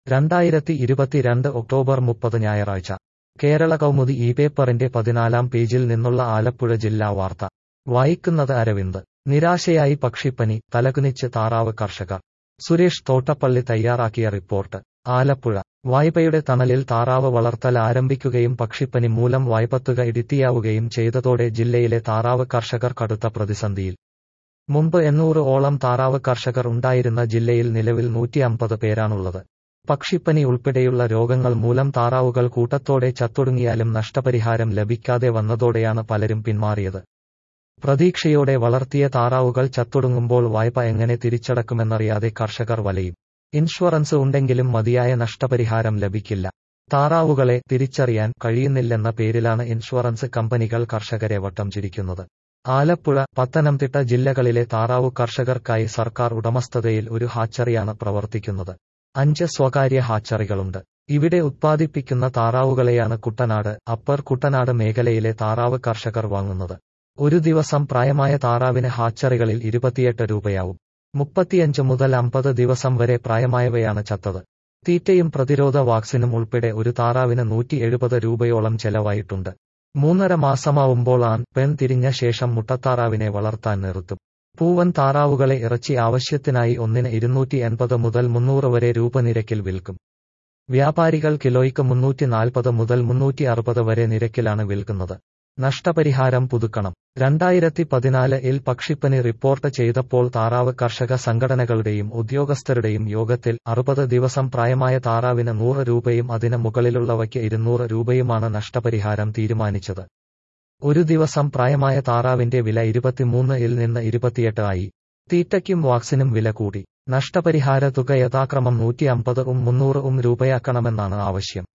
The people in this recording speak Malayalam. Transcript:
രണ്ടായിരത്തി ഇരുപത്തിരണ്ട് ഒക്ടോബർ മുപ്പത് ഞായറാഴ്ച കേരള കൗമുദി ഈ പേപ്പറിന്റെ പതിനാലാം പേജിൽ നിന്നുള്ള ആലപ്പുഴ ജില്ലാ വാർത്ത വായിക്കുന്നത് അരവിന്ദ് നിരാശയായി പക്ഷിപ്പനി തലകുനിച്ച് താറാവ് കർഷകർ സുരേഷ് തോട്ടപ്പള്ളി തയ്യാറാക്കിയ റിപ്പോർട്ട് ആലപ്പുഴ വായ്പയുടെ തണലിൽ താറാവ് വളർത്തൽ ആരംഭിക്കുകയും പക്ഷിപ്പനി മൂലം വായ്പത്തുക ഇടിത്തിയാവുകയും ചെയ്തതോടെ ജില്ലയിലെ താറാവ് കർഷകർ കടുത്ത പ്രതിസന്ധിയിൽ മുമ്പ് എണ്ണൂറ് ഓളം താറാവ് കർഷകർ ഉണ്ടായിരുന്ന ജില്ലയിൽ നിലവിൽ നൂറ്റി അമ്പത് പേരാണുള്ളത് പക്ഷിപ്പനി ഉൾപ്പെടെയുള്ള രോഗങ്ങൾ മൂലം താറാവുകൾ കൂട്ടത്തോടെ ചത്തൊടുങ്ങിയാലും നഷ്ടപരിഹാരം ലഭിക്കാതെ വന്നതോടെയാണ് പലരും പിന്മാറിയത് പ്രതീക്ഷയോടെ വളർത്തിയ താറാവുകൾ ചത്തൊടുങ്ങുമ്പോൾ വായ്പ എങ്ങനെ തിരിച്ചടക്കുമെന്നറിയാതെ കർഷകർ വലയും ഇൻഷുറൻസ് ഉണ്ടെങ്കിലും മതിയായ നഷ്ടപരിഹാരം ലഭിക്കില്ല താറാവുകളെ തിരിച്ചറിയാൻ കഴിയുന്നില്ലെന്ന പേരിലാണ് ഇൻഷുറൻസ് കമ്പനികൾ കർഷകരെ വട്ടം ചിരിക്കുന്നത് ആലപ്പുഴ പത്തനംതിട്ട ജില്ലകളിലെ താറാവു കർഷകർക്കായി സർക്കാർ ഉടമസ്ഥതയിൽ ഒരു ഹാച്ചറിയാണ് പ്രവർത്തിക്കുന്നത് അഞ്ച് സ്വകാര്യ ഹാച്ചറികളുണ്ട് ഇവിടെ ഉത്പാദിപ്പിക്കുന്ന താറാവുകളെയാണ് കുട്ടനാട് അപ്പർ കുട്ടനാട് മേഖലയിലെ താറാവ് കർഷകർ വാങ്ങുന്നത് ഒരു ദിവസം പ്രായമായ താറാവിന് ഹാച്ചറികളിൽ ഇരുപത്തിയെട്ട് രൂപയാവും മുപ്പത്തിയഞ്ച് മുതൽ അമ്പത് ദിവസം വരെ പ്രായമായവയാണ് ചത്തത് തീറ്റയും പ്രതിരോധ വാക്സിനും ഉൾപ്പെടെ ഒരു താറാവിന് നൂറ്റി എഴുപത് രൂപയോളം ചെലവായിട്ടുണ്ട് മൂന്നര മാസമാവുമ്പോൾ ആൺ പെൺ തിരിഞ്ഞ ശേഷം മുട്ടത്താറാവിനെ വളർത്താൻ നിർത്തും പൂവൻ താറാവുകളെ ഇറച്ചി ആവശ്യത്തിനായി ഒന്നിന് ഇരുന്നൂറ്റി എൺപത് മുതൽ മുന്നൂറ് വരെ രൂപ നിരക്കിൽ വിൽക്കും വ്യാപാരികൾ കിലോയ്ക്ക് മുന്നൂറ്റി നാൽപ്പത് മുതൽ മുന്നൂറ്റി അറുപത് വരെ നിരക്കിലാണ് വിൽക്കുന്നത് നഷ്ടപരിഹാരം പുതുക്കണം രണ്ടായിരത്തി പതിനാല് ഇൽ പക്ഷിപ്പനി റിപ്പോർട്ട് ചെയ്തപ്പോൾ താറാവ് കർഷക സംഘടനകളുടെയും ഉദ്യോഗസ്ഥരുടെയും യോഗത്തിൽ അറുപത് ദിവസം പ്രായമായ താറാവിന് നൂറ് രൂപയും അതിന് മുകളിലുള്ളവയ്ക്ക് ഇരുന്നൂറ് രൂപയുമാണ് നഷ്ടപരിഹാരം തീരുമാനിച്ചത് ഒരു ദിവസം പ്രായമായ താറാവിന്റെ വില ഇരുപത്തിമൂന്ന് ഇൽ നിന്ന് ഇരുപത്തിയെട്ട് ആയി തീറ്റയ്ക്കും വാക്സിനും വില കൂടി നഷ്ടപരിഹാര തുക യഥാക്രമം നൂറ്റി അമ്പത് ഉം മുന്നൂറ് ഉം രൂപയാക്കണമെന്നാണ് ആവശ്യം